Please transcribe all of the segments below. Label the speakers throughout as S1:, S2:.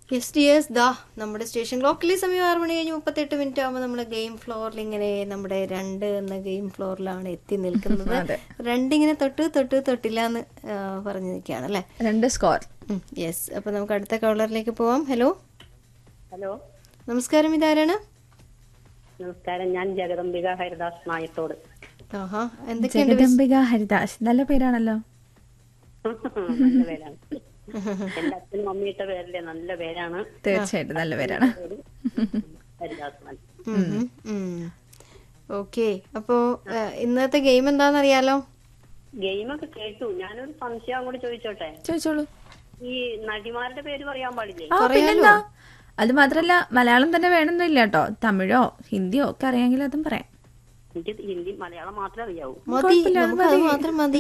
S1: Yes dears ദാ നമ്മുടെ station ക്ലോക്കിലെ സമയം ആറ് മണി കഴിഞ്ഞ് മുപ്പത്തെട്ട് മിനിറ്റ് ആകുമ്പോൾ നമ്മൾ ഗെയിം ഫ്ലോറിൽ ഇങ്ങനെ നമ്മുടെ രണ്ട് എന്ന ഗെയിം ഫ്ലോറിലാണ് എത്തി നിൽക്കുന്നത്
S2: അതെ.
S1: രണ്ടിങ്ങനെ തൊട്ട് തൊട്ട് തൊട്ടില്ല എന്ന് പറഞ്ഞു നിൽക്കുകയാണ് അല്ലേ
S2: രണ്ട് സ്കോർ
S1: യെസ് അപ്പോൾ നമുക്ക് അടുത്ത കൗളറിലേക്ക് പോവാം ഹലോ
S3: ഹലോ
S1: നമസ്കാരം ഇതാരാണ്
S3: നമസ്കാരം ഞാൻ ജഗദംബിക ഹരിദാസ് നായത്തോട്
S1: ആഹാ എന്തൊക്കെയുണ്ട്
S2: ജഗദംബിക ഹരിദാസ് നല്ല പേരാണല്ലോ
S3: നല്ല പേരാണ് എന്റെ അച്ഛനും അമ്മയിട്ട പേരല്ലേ നല്ല പേരാണ്
S2: തീർച്ചയായിട്ടും നല്ല പേരാണ്
S3: ഹരിദാസ് നായർ.
S1: ഓക്കെ അപ്പോൾ ഇന്നത്തെ ഗെയിം എന്താണെന്നറിയാലോ
S3: ഗെയിമൊക്കെ കേട്ടു ഞാനൊരു സംശയം കൂടി ചോദിച്ചോട്ടെ
S2: ചോദിച്ചോളൂ
S3: ഈ നടിമാരുടെ പേര് പറയാൻ പാടില്ലേ
S2: ആ പിന്നെന്താ അത് മാത്രല്ല മലയാളം തന്നെ വേണമെന്നില്ല കേട്ടോ തമിഴോ ഹിന്ദിയോ ഒക്കെ അറിയാമെങ്കിൽ അതും പറയാം
S3: എനിക്ക് ഹിന്ദി മലയാളം മാത്രമേ അറിയാവൂ
S1: മതി നമുക്ക് അത് മാത്രം മതി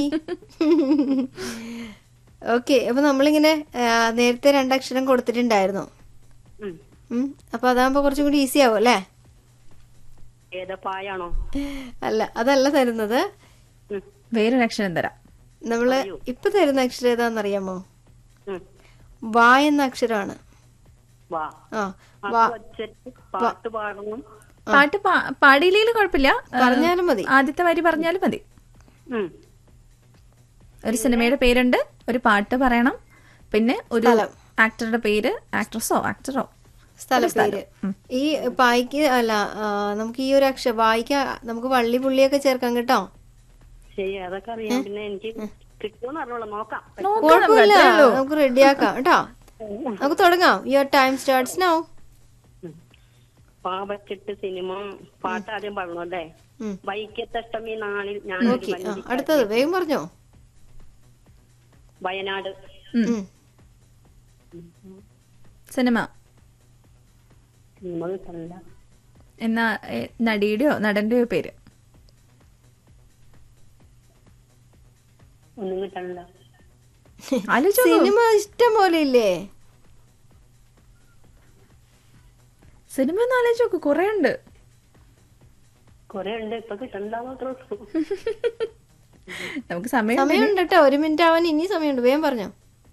S1: ഓക്കെ അപ്പൊ നമ്മളിങ്ങനെ ആ, നേരത്തെ രണ്ടക്ഷരം കൊടുത്തിട്ടുണ്ടായിരുന്നു
S3: ഉം.
S1: ഉം, അപ്പൊ അതാകുമ്പോ കുറച്ചും കൂടി ഈസി ആവും അല്ലേ
S3: ഏതാ പായാണോ
S1: അല്ല അതല്ല തരുന്നത്
S3: ഉം.
S2: വേറൊരു അക്ഷരം തരാം
S1: നമ്മള് ഇപ്പൊ തരുന്ന അക്ഷരം ഏതാണെന്നറിയാമോ
S3: ഉം.
S1: വാ എന്ന അക്ഷരമാണ്
S3: വാ
S1: ആ
S3: അത്
S1: വാ
S3: വച്ചിട്ട് പാട്ട് പാടണം
S2: പാട്ട് പാ- പാടിയില്ലെങ്കിലും കുഴപ്പമില്ല ആ,
S1: പറഞ്ഞാലും മതി
S2: ആദ്യത്തെ വരി പറഞ്ഞാലും മതി
S3: ഉം.
S2: ഒരു സിനിമയുടെ പേരുണ്ട് ഒരു പാട്ട് പറയണം പിന്നെ ഒരു
S1: സ്ഥലം.
S2: ആക്ടറുടെ പേര് ആക്ട്രസോ ആക്ടറോ
S1: സ്ഥലപ്പേര് ഈ പായ്ക്ക് അല്ല ആ, നമുക്ക് ഈ ഒരു അക്ഷരം വായിക്ക നമുക്ക് വള്ളി പുള്ളിയൊക്കെ ചേർക്കാം കേട്ടോ
S3: ശരി അതൊക്കെ അറിയാം പിന്നെ എനിക്ക് കിട്ടുമെന്ന് അറിഞ്ഞോളൂ നോക്കാം
S1: കുഴപ്പമില്ല നമുക്ക് റെഡിയാക്കാം കേട്ടോ നമുക്ക് തുടങ്ങാം യുവർ ടൈം സ്റ്റാർട്ട്സ് നൗ
S3: പാവച്ചിട്ട് സിനിമ പാട്ട് ആദ്യം പാടണം അല്ലേ
S1: ഉം.
S3: വൈക്കത്തഷ്ടമി നാളിൽ ഞാൻ
S1: ഓക്കെ അടുത്തത് വേഗം പറഞ്ഞോ
S3: വയനാട്
S1: ഉം.
S2: സിനിമ
S3: സിനിമ കിട്ടണില്ല
S2: എന്നാ ഏ, നടിയുടെയോ നടന്റെയോ പേര്
S3: ഒന്നും കിട്ടണില്ല
S2: ആലോചിച്ചോ
S1: സിനിമ ഇഷ്ടം പോലെ ഇല്ലേ
S2: സിനിമ ഒന്ന് ആലോചിച്ച് നോക്ക് കുറെ ഉണ്ട്
S3: കൊറേ ഉണ്ട് ഇപ്പൊ കിട്ടണ്ടാന്ന് അത്ര
S2: നമുക്ക് സമയം
S1: സമയമുണ്ട് കേട്ടോ ഒരു മിനിറ്റ് ആവാൻ ഇനി സമയമുണ്ട് വേഗം പറഞ്ഞോ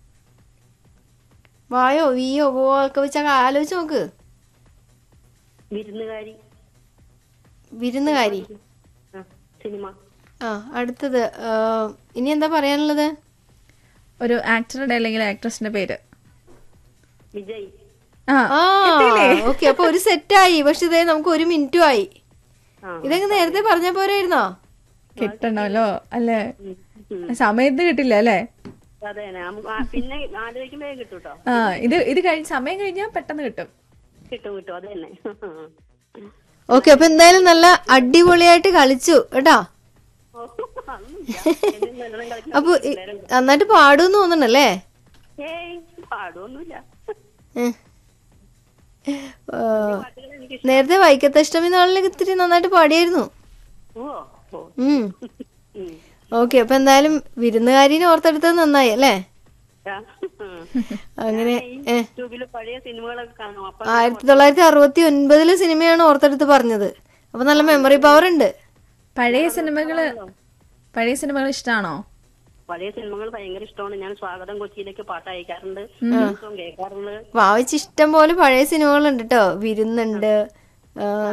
S1: വായോ വീയോ പോ ഒക്കെ വെച്ചൊക്കെ ആലോചിച്ച് നോക്ക്
S3: വിരുന്നുകാരി
S1: വിരുന്നുകാരി
S3: ആ, സിനിമ
S1: ആ അടുത്തത് ആ, ഇനി എന്താ പറയാനുള്ളത്
S2: ഒരു ആക്ടറുടെ അല്ലെങ്കിൽ ആക്ട്രസിന്റെ പേര്
S3: വിജയ്
S2: ആ
S1: ആ ഓക്കെ അപ്പൊ ഒരു സെറ്റായി പക്ഷെ ഇതേ നമുക്ക് ഒരു മിനിറ്റും ആയി
S3: ആ.
S1: ഇതൊക്കെ നേരത്തെ പറഞ്ഞ പോരായിരുന്നോ
S2: കിട്ടണമല്ലോ അല്ലേ
S3: ഉം, ഉം.
S2: സമയത്ത് കിട്ടില്ല അല്ലേ
S3: അതെ നാം- ആ, പിന്നെ ആലോചിക്കുമ്പോ കിട്ടും കേട്ടോ
S2: ആ ഇത് ഇത് കഴിഞ്ഞ് സമയം കഴിഞ്ഞാൽ പെട്ടെന്ന് കിട്ടും
S3: കിട്ടും കിട്ടും അത് തന്നെ
S1: ഓക്കെ അപ്പൊ എന്തായാലും നല്ല അടിപൊളിയായിട്ട് കളിച്ചു കേട്ടോ
S3: അതൊന്നുമില്ല. എന്നും നല്ലോണം കളിക്കാൻ
S1: അപ്പൊ ഇ- നന്നായിട്ട് പാടുമെന്ന് തോന്നണല്ലേ
S3: ഏയ് പാടുമൊന്നുമില്ല
S1: ഏ. ആ, നേരത്തെ വൈക്കത്തഷ്ടമി നാളിലൊക്കെ ഇത്തിരി നന്നായിട്ട് പാടിയായിരുന്നു
S3: ഓ ഓ
S1: ഉം
S3: ഉം.
S1: ഓക്കെ അപ്പൊ എന്തായാലും വിരുന്നുകാരിനെ ഓർത്തെടുത്തത് നന്നായി അല്ലേ
S3: ആ.
S1: അങ്ങനെ ഏ
S3: യൂട്യൂബില് പഴയ സിനിമകളൊക്കെ കാണും അപ്പൊ
S1: ആയിരത്തി തൊള്ളായിരത്തി അറുപത്തി ഒൻപതിലെ സിനിമയാണ് ഓർത്തെടുത്ത് പറഞ്ഞത് അപ്പൊ നല്ല മെമ്മറി പവർ ഉണ്ട്
S2: പഴയ സിനിമകള് പഴയ സിനിമകൾ ഇഷ്ടമാണോ
S3: പഴയ സിനിമകൾ ഭയങ്കര ഇഷ്ടമാണ് ഞാൻ സ്വാഗതം കൊച്ചിയിലേക്ക് പാട്ട് അയക്കാറുണ്ട് ദിവസവും കേൾക്കാറുണ്ട്
S1: വാവിച്ച് ഇഷ്ടം പോലെ പഴയ സിനിമകളുണ്ട് കേട്ടോ വിരുന്നുണ്ട് ആ,